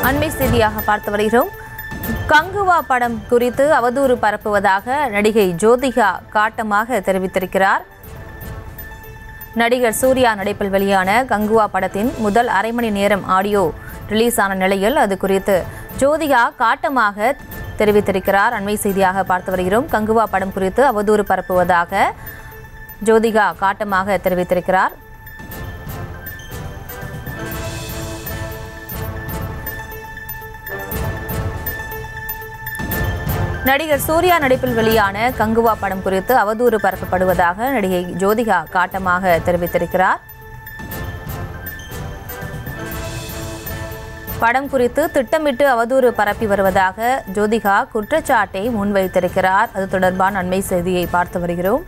அண்மை செய்தியாக பார்த்து வருகிறோம் கங்குவா படம் குறித்து அவதூறு பரப்புவதாக நடிகை ஜோதிகா காட்டமாக தெரிவித்திருக்கிறார் நடிகர் சூர்யா நடிப்பில் வெளியான கங்குவா படத்தின் முதல் அரை மணி நேரம் ஆடியோ ரிலீஸ் ஆன நிலையில் அது குறித்து ஜோதிகா காட்டமாக தெரிவித்திருக்கிறார் அண்மை செய்தியாக பார்த்து வருகிறோம் கங்குவா படம் குறித்து அவதூறு பரப்புவதாக ஜோதிகா காட்டமாக தெரிவித்திருக்கிறார் நடிகர் சூர்யா நடிப்பில் வெளியான கங்குவா படம் குறித்து அவதூறு பரப்பப்படுவதாக நடிகை ஜோதிகா காட்டமாக தெரிவித்திருக்கிறார் படம் குறித்து திட்டமிட்டு அவதூறு பரப்பி வருவதாக ஜோதிகா குற்றச்சாட்டை முன்வைத்திருக்கிறார் அது தொடர்பான அண்மை செய்தியை பார்த்து வருகிறோம்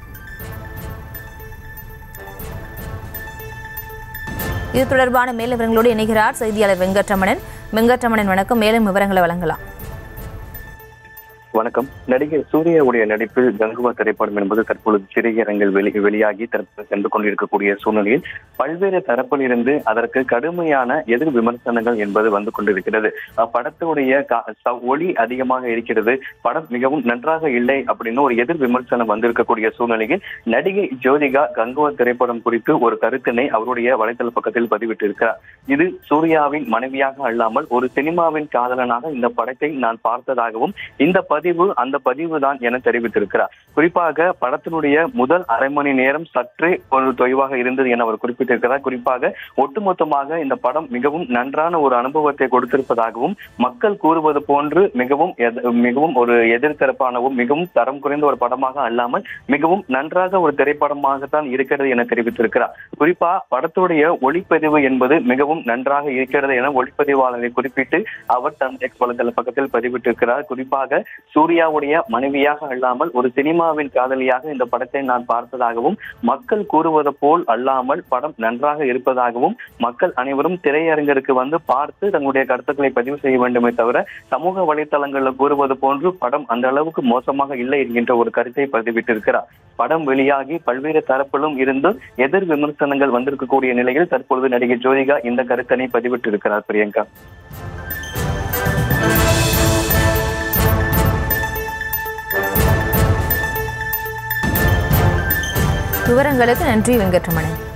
இது தொடர்பான மேலும் விவரங்களோடு இணைகிறார் செய்தியாளர் வெங்கட்ரமணன் வெங்கட்ரமணன் வணக்கம் மேலும் விவரங்களை வழங்கலாம் வணக்கம் நடிகர் சூர்யாவுடைய நடிப்பில் கங்குவா திரைப்படம் என்பது தற்பொழுது திரையரங்கில் வெளி வெளியாகி தற்போது சென்று கொண்டிருக்கக்கூடிய சூழ்நிலையில் பல்வேறு தரப்பில் இருந்து அதற்கு கடுமையான எதிர் விமர்சனங்கள் என்பது வந்து கொண்டிருக்கிறது படத்துடைய ஒளி அதிகமாக இருக்கிறது படம் மிகவும் நன்றாக இல்லை அப்படின்னு ஒரு எதிர் விமர்சனம் வந்திருக்கக்கூடிய சூழ்நிலையில் நடிகை ஜோதிகா கங்குவா திரைப்படம் குறித்து ஒரு கருத்தினை அவருடைய வலைதள பக்கத்தில் பதிவிட்டிருக்கிறார் இது சூர்யாவின் மனைவியாக அல்லாமல் ஒரு சினிமாவின் காதலனாக இந்த படத்தை நான் பார்த்ததாகவும் இந்த பதிவு அந்த பதிவு தான் என தெரிவித்திருக்கிறார் குறிப்பாக படத்தினுடைய முதல் அரை மணி நேரம் சற்றே ஒரு தொய்வாக இருந்தது என அவர் குறிப்பிட்டிருக்கிறார் குறிப்பாக ஒட்டுமொத்தமாக இந்த படம் மிகவும் நன்றான ஒரு அனுபவத்தை கொடுத்திருப்பதாகவும் மக்கள் கூறுவது போன்று மிகவும் மிகவும் ஒரு எதிர்த்தரப்பானவும் மிகவும் தரம் குறைந்த ஒரு படமாக அல்லாமல் மிகவும் நன்றாக ஒரு திரைப்படமாகத்தான் இருக்கிறது என தெரிவித்திருக்கிறார் குறிப்பா படத்துடைய ஒளிப்பதிவு என்பது மிகவும் நன்றாக இருக்கிறது என ஒளிப்பதிவாளரை குறிப்பிட்டு அவர் தன் எக்ஸ் வலைதள பக்கத்தில் பதிவிட்டிருக்கிறார் குறிப்பாக சூர்யாவுடைய மனைவியாக அல்லாமல் ஒரு சினிமாவின் காதலியாக இந்த படத்தை நான் பார்த்ததாகவும் மக்கள் கூறுவது போல் அல்லாமல் படம் நன்றாக இருப்பதாகவும் மக்கள் அனைவரும் திரையரங்கிற்கு வந்து பார்த்து தங்களுடைய கருத்துக்களை பதிவு செய்ய வேண்டுமே தவிர சமூக வலைதளங்களில் கூறுவது போன்று படம் அந்த அளவுக்கு மோசமாக இல்லை என்கின்ற ஒரு கருத்தை பதிவிட்டிருக்கிறார் படம் வெளியாகி பல்வேறு தரப்பிலும் இருந்து எதிர் விமர்சனங்கள் வந்திருக்கக்கூடிய நிலையில் தற்பொழுது நடிகை ஜோதிகா இந்த கருத்தினை பதிவிட்டிருக்கிறார் பிரியங்கா விவரங்களுக்கு நன்றி வெங்கட்ரமணன்